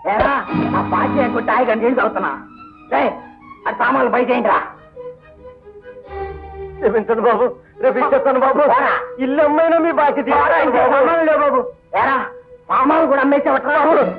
ఏరా ఆ పాచి ఎక్కువ హాయిగా నీళ్ళు తాగుతున్నా రే అది సామాన్లు బయట ఏంట్రా క్షమించండి బాబు రేపు ఇచ్చేస్తాను బాబు ఇల్లు అమ్మైనా మీ బాకి సామాన్లు లేవు బాబు ఏరా సామాన్లు కూడా అమ్మేసేవట్రా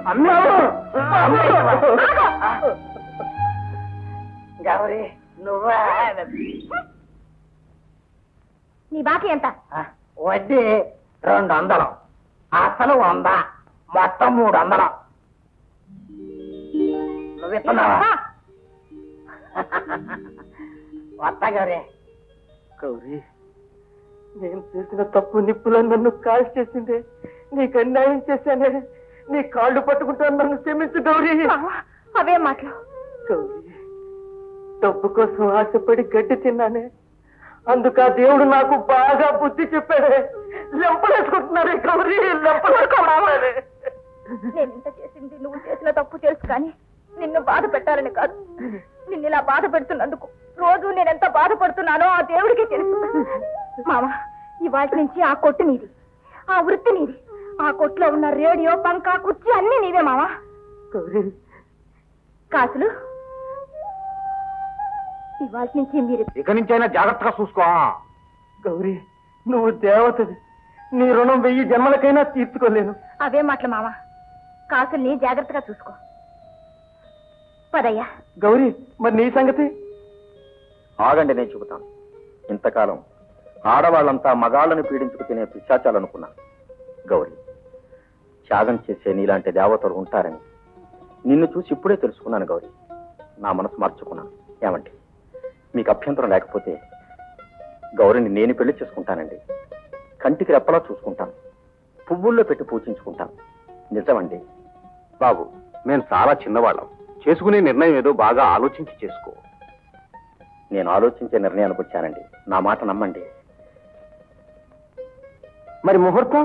గౌరీ నువ్వే నీ బాకీ ఎంత వడ్డీ రెండు వందలు అసలు వంద మొత్తం మూడు వందలు నువ్వు ఇస్తున్నావా వస్తా గౌరీ గౌరీ నేను చేసిన తప్పు నిప్పులో నన్ను కాల్ చేసిందే నీకు అన్యాయం చేశానే నీ కాళ్ళు పట్టుకుంటాను నన్ను క్షమించు గౌరీ అవే మాటలు గౌరీ డబ్బు కోసం ఆశపడి గడ్డి తిన్నానే అందుకు ఆ దేవుడు నాకు బాగా బుద్ధి చెప్పాడే లెంపలేసుకుంటున్నారే గౌరీ లెంపలేసుకోవాలి నేను ఇంత చేసింది నువ్వు చేసిన తప్పు తెలుసు కానీ నిన్ను బాధ పెట్టాలని కాదు నిన్ను ఇలా బాధ పెడుతున్నందుకు రోజు నేను ఎంత బాధపడుతున్నానో ఆ దేవుడికి తెలుసు మామ ఇవాటి నుంచి ఆ కొట్టు నీది ఆ వృత్తి నీది ఆ కొట్టులో ఉన్న రేడియో పంక కుర్చీ అన్ని నీవే మావా గౌరీ కాసులు ఇవాటి నుంచి మీరు ఇక నుంచైనా జాగ్రత్తగా చూసుకో గౌరీ నువ్వు దేవతది నీ రుణం వెయ్యి జన్మలకైనా తీర్చుకోలేను అవే మాటలు మామ కాసుల్ని జాగ్రత్తగా చూసుకో పదయ్యా గౌరీ మరి నీ సంగతి ఆగండి నేను చెబుతాను ఇంతకాలం ఆడవాళ్ళంతా మగాళ్ళని పీడించుకు తినే పిశాచాలనుకున్నా గౌరీ త్యాగం చేసే నీలాంటి దేవతలు ఉంటారని నిన్ను చూసి ఇప్పుడే తెలుసుకున్నాను గౌరీ నా మనసు మార్చుకున్నాను ఏమండి మీకు అభ్యంతరం లేకపోతే గౌరిని నేను పెళ్లి చేసుకుంటానండి కంటికి రెప్పలా చూసుకుంటాను పువ్వుల్లో పెట్టి పూజించుకుంటాను నిజమండి బాబు మేము చాలా చిన్నవాళ్ళం చేసుకునే నిర్ణయం ఏదో బాగా ఆలోచించి చేసుకో నేను ఆలోచించే నిర్ణయానికి వచ్చానండి నా మాట నమ్మండి మరి ముహూర్తం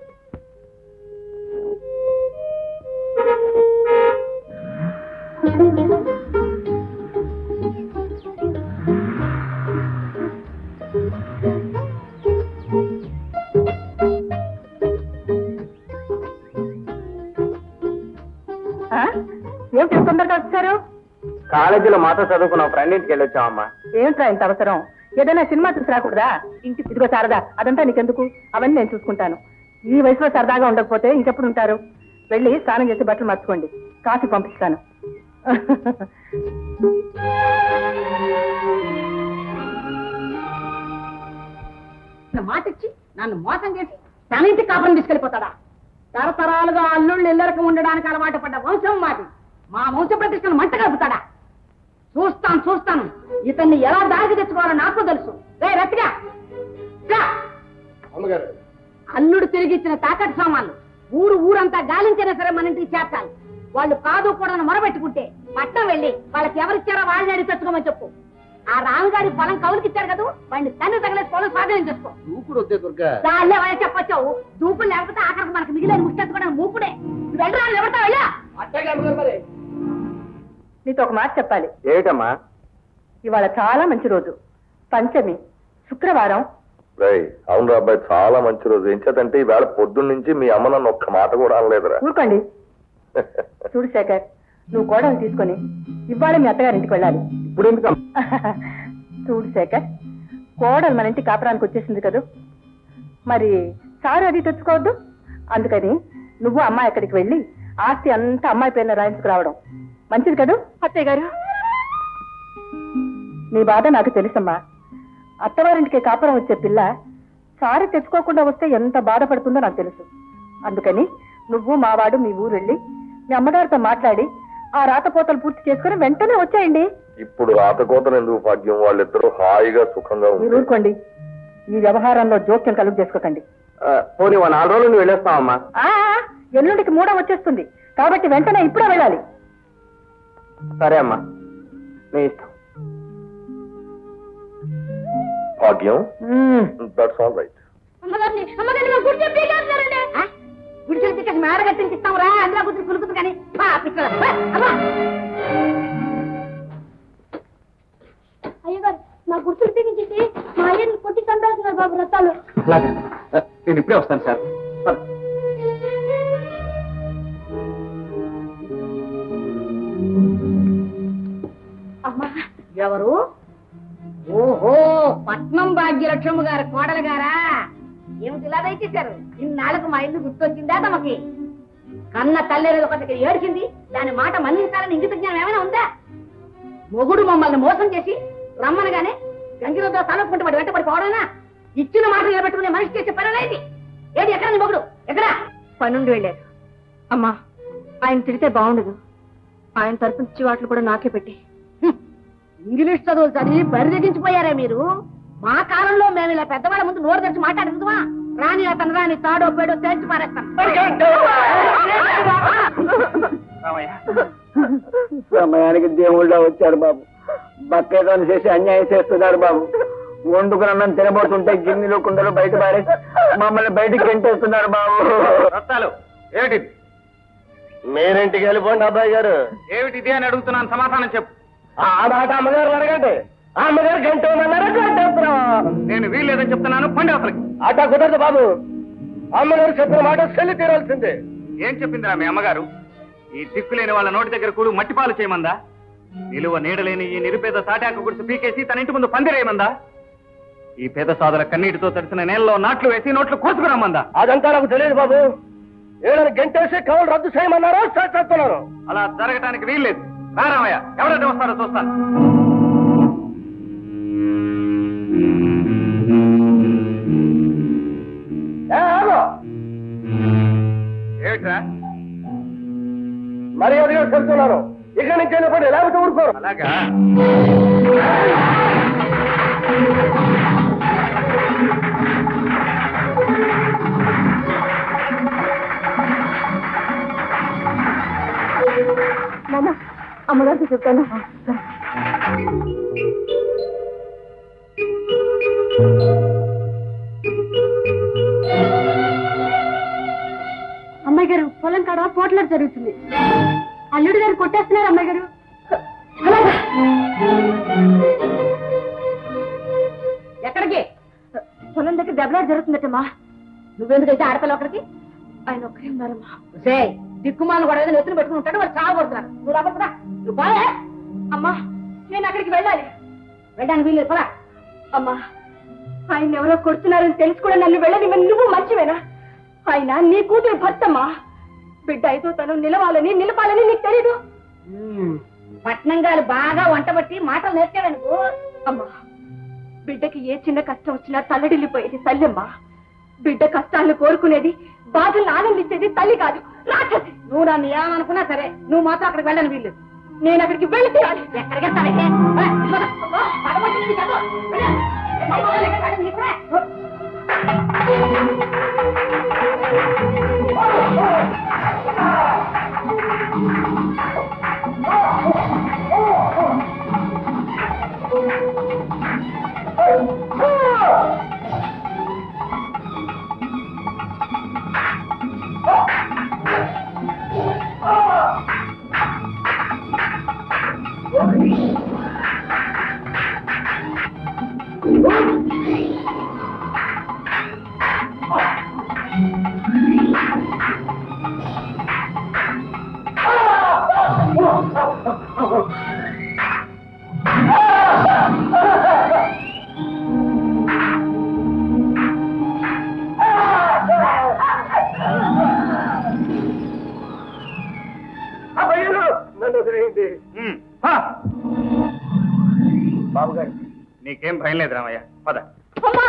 ఏమిటి తొందరగా వచ్చారు కాలేజీలో మాతో చదువుకున్న ఫ్రెండ్ ఇంటికి వెళ్ళి వచ్చామమ్మా ఏమిట్రా ఇంత అవసరం ఏదైనా సినిమా చూసి రాకూడదా ఇంటి ఇదిగో శారదా అదంతా నీకెందుకు అవన్నీ నేను చూసుకుంటాను ఈ వయసులో సరదాగా ఉండకపోతే ఇంకెప్పుడు ఉంటారు వెళ్ళి స్నానం చేసి బట్టలు మార్చుకోండి కాఫీ పంపిస్తాను మాట ఇచ్చి నన్ను మోసం చేసి తన ఇంటి కాపురం తీసుకెళ్లిపోతాడా తరతరాలుగా అల్లుళ్ళు ఇల్లరికి ఉండడానికి అలవాటు పడ్డ వంశం మాది మా వంశ ప్రతిష్టను మంట కలుపుతాడా చూస్తాను చూస్తాను ఇతన్ని ఎలా దారికి తెచ్చుకోవాలో నాకు తెలుసు రే రతిగా రా. అల్లుడు తిరిగి ఇచ్చిన తాకట్టు సామాన్లు ఊరు ఊరంతా గాలించినా సరే మన ఇంటికి చేర్చాలి వాళ్ళు కాదు కూడా మొరబెట్టుకుంటే పట్నం వెళ్ళి వాళ్ళకి ఎవరిచ్చారో వాళ్ళని అడిగి తెచ్చుకోమని చెప్పు ఆ రాముగారి పొలం కౌలుకి ఇచ్చారు కదా వాడిని తన్ను తగలేసి పొలం స్వాధీనం చేసుకో దూకుడు వద్దే దుర్గా చాలే వాళ్ళకి చెప్పొచ్చావు దూపులు లేకపోతే ఆఖరికి మనకు మిగిలిన ముష్టెత్తుకోవడానికి మూపుడే నువ్వు వెళ్ళరా ఎవరితో వెళ్ళా నీతో ఒక మాట చెప్పాలి ఏమిటమ్మా ఇవాళ చాలా మంచి రోజు పంచమి శుక్రవారం రై అవును అబ్బాయి చాలా మంచి రోజు ఏం చేతంటే ఈవేళ పొద్దున్న నుంచి మీ అమ్మ నన్ను ఒక్క మాట కూడా అనలేదురా ఊరుకోండి చూడు శేఖర్ నువ్వు కోడలు తీసుకొని ఇవాళ మీ అత్తగారింటికి వెళ్ళాలి ఇప్పుడు ఎందుకు చూడు శేఖర్ కోడలు మన ఇంటి కాపురానికి వచ్చేసింది కదూ మరి సారు అది తెచ్చుకోవద్దు అందుకని నువ్వు అమ్మాయి అక్కడికి వెళ్ళి ఆస్తి అంతా అమ్మాయి పేరున రాయించుకురావడం మంచిది కదూ అత్తయ్య గారు నీ బాధ నాకు తెలుసమ్మా అత్తవారింటికి కాపురం వచ్చే పిల్ల సారి తెచ్చుకోకుండా వస్తే ఎంత బాధపడుతుందో నాకు తెలుసు అందుకని నువ్వు మావాడు మీ ఊరు వెళ్ళి మీ అమ్మగారితో మాట్లాడి ఆ రాతపోతలు పూర్తి చేసుకుని వెంటనే వచ్చేయండి ఇప్పుడు రాతకోతలు ఎందుకు భాగ్యం వాళ్ళిద్దరూ హాయిగా సుఖంగా మీరు ఉంది ఊరుకోండి ఈ వ్యవహారంలో జోక్యం కలుగు చేసుకోకండి పోనీ ఓ నాలుగు రోజులు నువ్వు వెళ్ళేస్తావమ్మా ఆ, ఎల్లుండికి మూడ వచ్చేస్తుంది కాబట్టి వెంటనే ఇప్పుడే వెళ్ళాలి సరే అమ్మా నీ ఇష్టం భాగ్యం దట్స్ ఆల్ రైట్ గుడిసెలు తిట్టేసి మేడ కట్టించి ఇస్తాంరా అందులో కూర్చుని కులుకుతుంది కానీ అయ్యగారు నా గుర్తులు తెగించేసి మా అయ్యని కొట్టి చంపేస్తున్నారు బాబు రత్తాలు అలాగే నేను ఇప్పుడే వస్తాను సార్ మీరెవరు ఓహో పట్నం భాగ్యలక్ష్మి గారు కోడలు గారా ఏమిటి ఇలా దయచేశారు ఇన్నాళ్ళకు మా ఇల్లు గుర్తొచ్చిందా తమకి కన్న తల్లి ఒకటికి ఏడ్చింది దాని మాట మన్నించాలని ఇంగిత జ్ఞానం ఏమైనా ఉందా మొగుడు మమ్మల్ని మోసం చేసి రమ్మనగానే గంగిరతో తలపుకుంటే వాడు వెంటబడి పోవడమేనా ఇచ్చిన మాట నిలబెట్టుకునే మనిషి చేసే పని అనేది ఏది ఎక్కడ నీ మొగుడు ఎక్కడా పనుండి వెళ్ళారు అమ్మా ఆయన తిడితే బాగుండదు ఆయన తరపున చివాట్లు కూడా నాకే పెట్టి హ్మ్. ఇంగ్లీష్ చదువులు చదివి బరిదగించిపోయారే మీరు మా కాలంలో మేము ఇలా పెద్దవాళ్ళ ముందు నోరు తెరిచి మాట్లాడుతుందా రాని అతను రాని తాడో పేడో తేల్చి పారేస్తాం సమయానికి దేవుళ్ళ వచ్చాడు బాబు బక్కేతోని చేసి అన్యాయం చేస్తున్నారు బాబు వండుకుని అన్నం తినబోతుంటే గిన్నెలు కుండలు బయట పారేసి మమ్మల్ని బయటికి గెంటేస్తున్నారు బాబు రత్తాలు ఏమిటి మీరింటికి వెళ్ళిపోండి అబ్బాయి గారు ఏమిటి ఇది అని అడుగుతున్నాను సమాధానం చెప్పు ఆ మాట అమ్మగారు అడగండి ఆ అమ్మగారు గంట ఉందన్నారు గంటేస్తున్నాం నేను వీల్లేదని చెప్తున్నాను పండి అసలు అట్టా కుదరదు బాబు అమ్మగారు చెప్పిన మాట చెల్లి తీరాల్సిందే ఏం చెప్పిందిరా మీ అమ్మగారు ఈ దిక్కులేని వాళ్ళ నోటి దగ్గర కూడు మట్టిపాలు చేయమందా నిలువ నీడలేని ఈ నిరుపేద తాటాకు గుడిసి పీకేసి తన ఇంటి ముందు పందిరేయమందా ఈ పేద సాదుల కన్నీటితో తడిసిన నేలలో నాట్లు వేసి నోట్లు కోసుకురమ్మందా అదంతా నాకు తెలియదు బాబు ఏడని గంటేసి కవలు రద్దు చేయమన్నారా చేస్తున్నాను అలా జరగటానికి వీల్లేదు రారామయ్య ఎవరైతే వస్తారో చూస్తాను ఏమిట్రా మరి అది చెప్తున్నాను ఇక నుంచి వెళ్ళిపోండి లేకపోతే ఊరుకోరు అలాగా మామ అమ్మగారికి చెప్తాను అమ్మాయి గారు పొలం కాడ పోట్లాడు జరుగుతుంది అల్లుడు గారు కొట్టేస్తున్నారు అమ్మాయి గారు ఎక్కడికి పొలం దగ్గర దెబ్బలాట జరుగుతుందటమ్మా నువ్వెందుకైతే ఆడపిల్ల ఒకరికి ఆయన ఒక్కరే ఉన్నారమ్మా సే దిక్కుమాలను కూడా ఏదైనా ఎత్తున పెట్టుకుని ఉంటాడు వాళ్ళు చావబడుతున్నారు నువ్వు రాబోతున్నా నువ్వు బాగా అమ్మా నేను అక్కడికి వెళ్ళాలి వెళ్ళడానికి వీలు పదా అమ్మా ఆయన ఎవరో కొడుతున్నారని తెలిసి కూడా నన్ను వెళ్ళని నువ్వు మంచివేనా ఆయన నీ కూతురు భర్తమ్మా బిడ్డ అయితే తను నిలవాలని నిలపాలని నీకు తెలీదు పట్నంగాలు బాగా వంట పట్టి మాటలు నేర్చావు నువ్వు అమ్మా బిడ్డకి ఏ చిన్న కష్టం వచ్చినా తల్లడిల్లిపోయేది తల్లమ్మా బిడ్డ కష్టాలను కోరుకునేది బాధలను ఆనందించేది తల్లి కాదు రాక్షసి నువ్వు నన్ను ఏమనుకున్నా సరే నువ్వు మాత్రం అక్కడికి వెళ్ళని వీలు నేను అక్కడికి వెళ్ళి తీరాలి ఎక్కడికి వెళ్తావే? ఆ, ఇదిగో, ఓ, పడగొట్టింది చదువు. వెళ్ళు. ఎక్కడికి వెళ్తావు? నీకురా. నన్ను వదిలేయండి ఉమ్, పా. బాబు గారు నీకేం భయం లేదు రామయ్య పద అమ్మా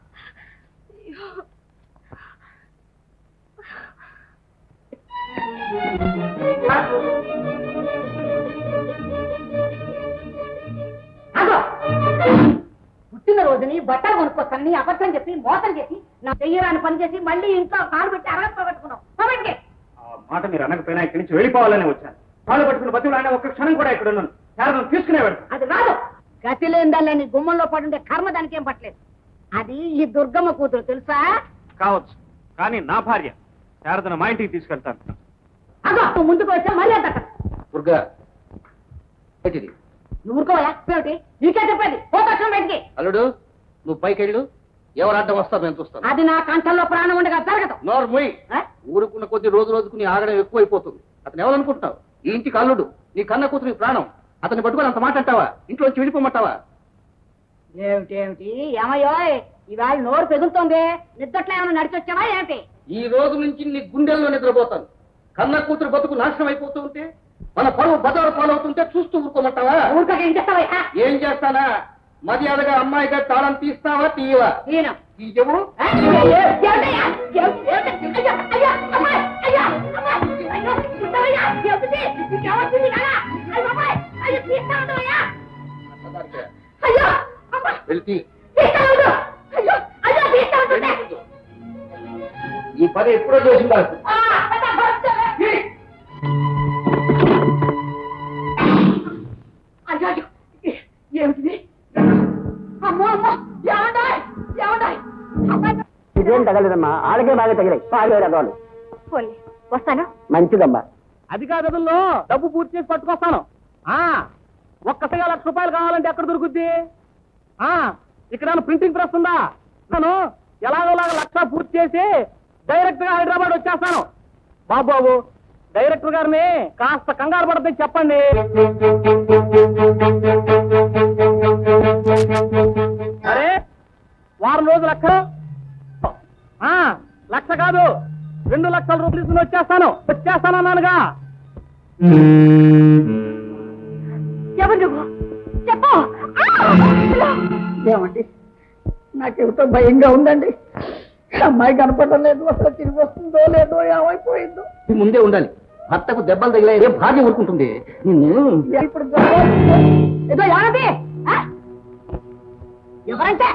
ఆగో. పుట్టిన రోజుని బట్టలు కొనుక్కొస్తానని అబద్ధం చెప్పి మోసం చేసి నా చెయ్యరాని పని చేసి మళ్ళీ ఇంట్లో కాలు పెట్టి అరగ పెట్టుకున్నావు పోబెట్టుకే. ఆ మాట మీరు అనకపోయినా ఇక్కడి నుంచి వెళ్ళిపోవాలని వచ్చాను కాళ్ళు పట్టుకుని బతుకులు ఒక్క క్షణం కూడా ఇక్కడ ఉన్నాను శారదం తీసుకునే వెళ్తాను అది రాదు గతి లేని నీ గుమ్మంలో పడుండే కర్మ దానికి ఏం పట్టలేదు అది ఈ దుర్గమ్మ కూతురు తెలుసా కావచ్చు కానీ నా భార్య శారదను మా ఇంటికి తీసుకెళ్తాను అగో నువ్వు ముందుకు వచ్చా మళ్ళీ అంత దుర్గా ఏంటిది నువ్వు ఊరుకోవా ఏమిటి నీకే చెప్పేది పోతక్షణం బయటికి అల్లుడు నువ్వు పైకెళ్ళు ఎవరు అడ్డం వస్తారు నేను చూస్తాను అది నా కంఠంలో ప్రాణం ఉండగా జరగదు నోరు మొయ్ ఆ? ఊరుకున్న కొద్ది రోజు రోజుకు నీ ఆగడం ఎక్కువైపోతుంది అతను ఎవరనుకుంటున్నావు ఈ ఇంటికి అల్లుడు నీ కన్న కూతురు నీ ప్రాణం అతన్ని పట్టుకొని అంత మాట్లాడతావా ఇంట్లోంచి వెళ్ళిపోమంటావా ఏమిటి ఏమిటి ఏమయ్యో ఇవాళ నోరు పెగులుతోంది నిద్దట్లో ఏమైనా నడిచొచ్చావా ఏమిటి ఈ రోజు నుంచి నీ గుండెల్లో నిద్రపోతాను కన్న కూతురు బతుకు నాశనం అయిపోతూ ఉంటే మన పరువు బజారు పాలవుతుంటే చూస్తూ ఊరుకోమంటావా ఊరికే ఏం చేస్తావయ్యా ఏం చేస్తానా మర్యాదగా అమ్మాయిగా తాళం తీస్తావా తీయవా ఈయన తీయవు ఆ? ఏమిటయ్యా? ఏమిటి? ఏమిటి? అయ్యా, అయ్యా, అమ్మాయి, అయ్యా, అమ్మాయి, అయ్యో, చూస్తావయ్యా? ఏమిటి? నీకేమొచ్చింది నాన్న? అయ్య బాబాయ్, అయ్యో, తీస్తా ఉండవయ్యా? అయ్యో, అమ్మాయి, వెళ్తీ తీస్తా ఉండు. అయ్యో, అయ్యో, తీస్తా ఉంటుంటే. ఈ పని ఎప్పుడో చేసి ఉండాలి ఆ, అయ్యా, భరించలే. అయ్యో, అయ్యో, ఏమిటిది? అమ్మో అమ్మో ఏమండాయ్ ఏమండాయ్ అమ్మాయి ఇదేం తగలేదమ్మా ఆడకే బాగా తగిలాయి పాడేరు అదోళ్ళు పోన్లే వస్తాను మంచిదమ్మా అధికారులలో డబ్బు పూర్తి చేసి పట్టుకొస్తాను ఆ ఒక్కసారిగా లక్ష రూపాయలు కావాలంటే ఎక్కడ దొరుకుద్ది ఆ ఇక్కడ ప్రింటింగ్ ప్రెస్ ఉందా నేను ఎలాగోలాగా లక్ష పూర్తి చేసి డైరెక్ట్ గా హైదరాబాద్ వచ్చేస్తాను బాబు బాబు డైరెక్టర్ గారిని కాస్త కంగారు పడద్దని చెప్పండి అరే వారం రోజులు లక్ష ఆ, లక్ష కాదు రెండు లక్షల రూపాయలు తీసుకుని వచ్చేస్తాను వచ్చేస్తానన్నానుగా ఎవరు నువ్వు చెప్పు ఏమండి నాకేమిటో భయంగా ఉందండి అమ్మాయి కనపడడం లేదు అసలు తిరిగి వస్తుందో లేదో ఏమైపోయిందో ఈ ముందే ఉండాలి భర్తకు దెబ్బలు తగిలే భార్య ఊరుకుంటుంది నిన్ను ఇప్పుడు ఏదో ఏమది ఆ? ఎవరంటే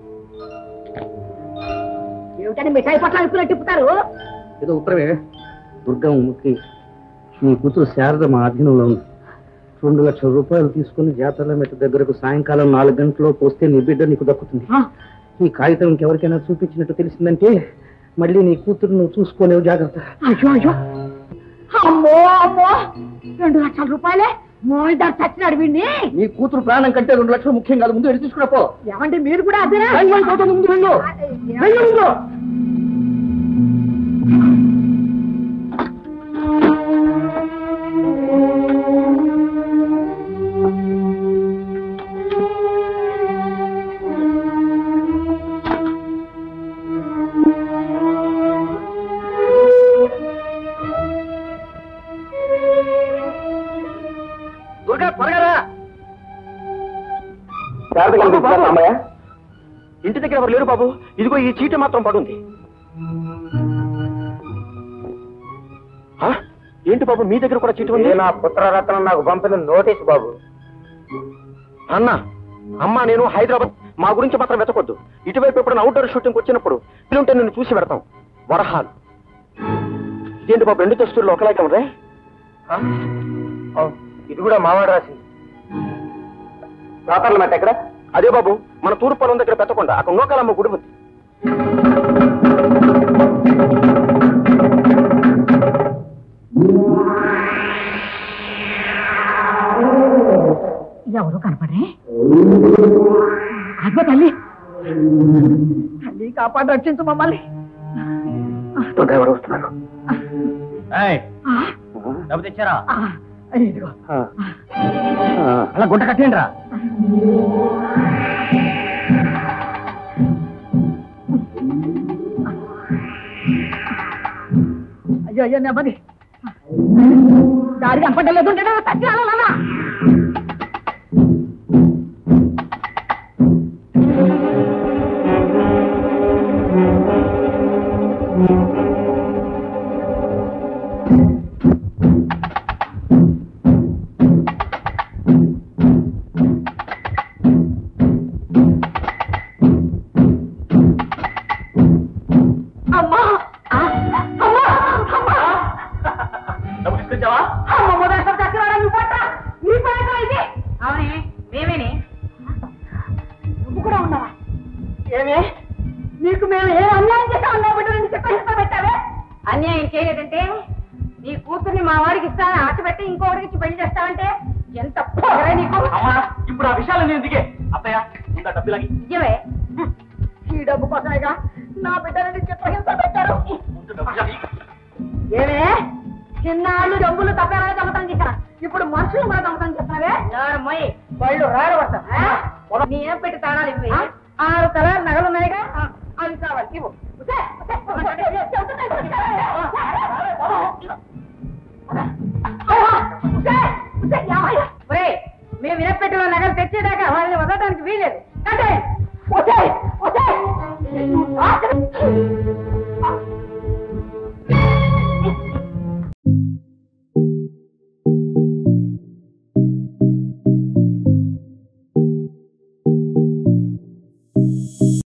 ఏమిటని మిఠాయి పట్ల ఇప్పుడు తిప్పుతారు ఏదో ఉత్తరమే దుర్గమ్మకి నీ కూతురు శారద మా ఆధీనంలో ఉంది రెండు లక్షల రూపాయలు తీసుకుని జాతరల మెట్ట దగ్గరకు సాయంకాలం నాలుగు గంటల్లో పోస్తే నీ బిడ్డ నీకు దక్కుతుంది ఈ కాగితం ఇంకెవరికైనా చూపించినట్టు తెలిసిందంటే మళ్ళీ నీ కూతురు నువ్వు చూసుకోలేవు జాగ్రత్త అయ్యో అయ్యో అమ్మో అమ్మో రెండు లక్షల రూపాయలే మోయిదారు చచ్చినాడు వీడిని నీ కూతురు ప్రాణం కంటే రెండు లక్షలు ముఖ్యం కాదు ముందు వెళ్ళి తీసుకురా పో ఏమండి మీరు కూడా అదేనా వెళ్ళు, వెళ్ళు, పోతుంది, ముందు వెళ్ళు. వెళ్ళు, ముందు. దుర్గా త్వరగా రా. అమ్మాయ ఇంటి దగ్గర ఎవరు లేరు బాబు ఇదిగో ఈ చీట మాత్రం పడుంది ఆ? ఏంటి బాబు మీ దగ్గర కూడా చీట ఉంది నా పుత్రరత్నం నాకు పంపిన నోటీస్ బాబు అన్న అమ్మ నేను హైదరాబాద్ మా గురించి మాత్రం వెతకొద్దు ఇటువైపు ఎప్పుడైనా అవుట్డోర్ షూటింగ్ వచ్చినప్పుడు ఇల్లుంటే నిన్ను చూసి పెడతాం వరహాలు ఇదేంటి బాబు రెండు దస్తుల్లో ఒకలాగే ఉందే ఆ? అవును, ఇది కూడా మావాడు రాసింది రాతర్ల మాట ఎక్కడ అదే బాబు మన తూర్పు పొలం దగ్గర పెట్టకుండా అక్కడ నూకాలమ్మ గుడి ఉంది ఎవరు కనపడరే అగ్గో తల్లి తల్లి కాపాడు రక్షించు మమ్మల్ని ఎవరు వస్తున్నారు ఆ, డబ్బు తెచ్చారా ఆ, ఇదిగో అలా గుంట కట్టేయండి రా అయ్యో అయ్యో నెమ్మది దారి కనపడలేదు సత్యాలన్నా అమ్మా ఆ, అమ్మా అమ్మా డబ్బు తీసుకొచ్చావా అమ్మ మొదటి చచ్చివాడా నీ పట్ట నీ పట్ట ఇది అవునే మేమేనే నువ్వు కూడా ఉన్నావా ఏమే నీకు మేము ఏ అన్యాయం చేస్తాం అన్నా బిడ్డ నేను చెప్పేస్తా పెట్టావే అన్యాయం చేయలేదంటే నీ కూతుర్ని మా వాడికి ఇస్తానని ఆశ పెట్టి ఇంకోటికి ఇచ్చి పెళ్లి చేస్తావంటే ఎంత పొగరే నీకు అమ్మా ఇప్పుడు ఆ విషయాలు నేను దిగే అత్తయ్య ఇంకా డబ్బులకి నిజమే ఈ డబ్బు కోసమేగా నా బిడ్డని చిత్రహింస పెట్టారు ఏమే చిన్నాళ్ళు డబ్బులు తప్పేలా దొంగతనం చేశారా ఇప్పుడు మనుషులు కూడా దొంగతనం చెప్తున్నావే ఎవరమ్మాయి పళ్ళు రాడు పడతా నీ ఏం పెట్టి తాళాలు ఇవ్వి ఆరు కలర్ నగలు ఉన్నాయిగా ఆ, అవి కావాలి ఇవ్వు ఉసే, ఉసే, ఉసే, ఉసే, యావయ్య. ఒరేయ్, మేము వినపెట్టిన నగలు తెచ్చేదాకా వాళ్ళని వదలడానికి వీలేదు అంటే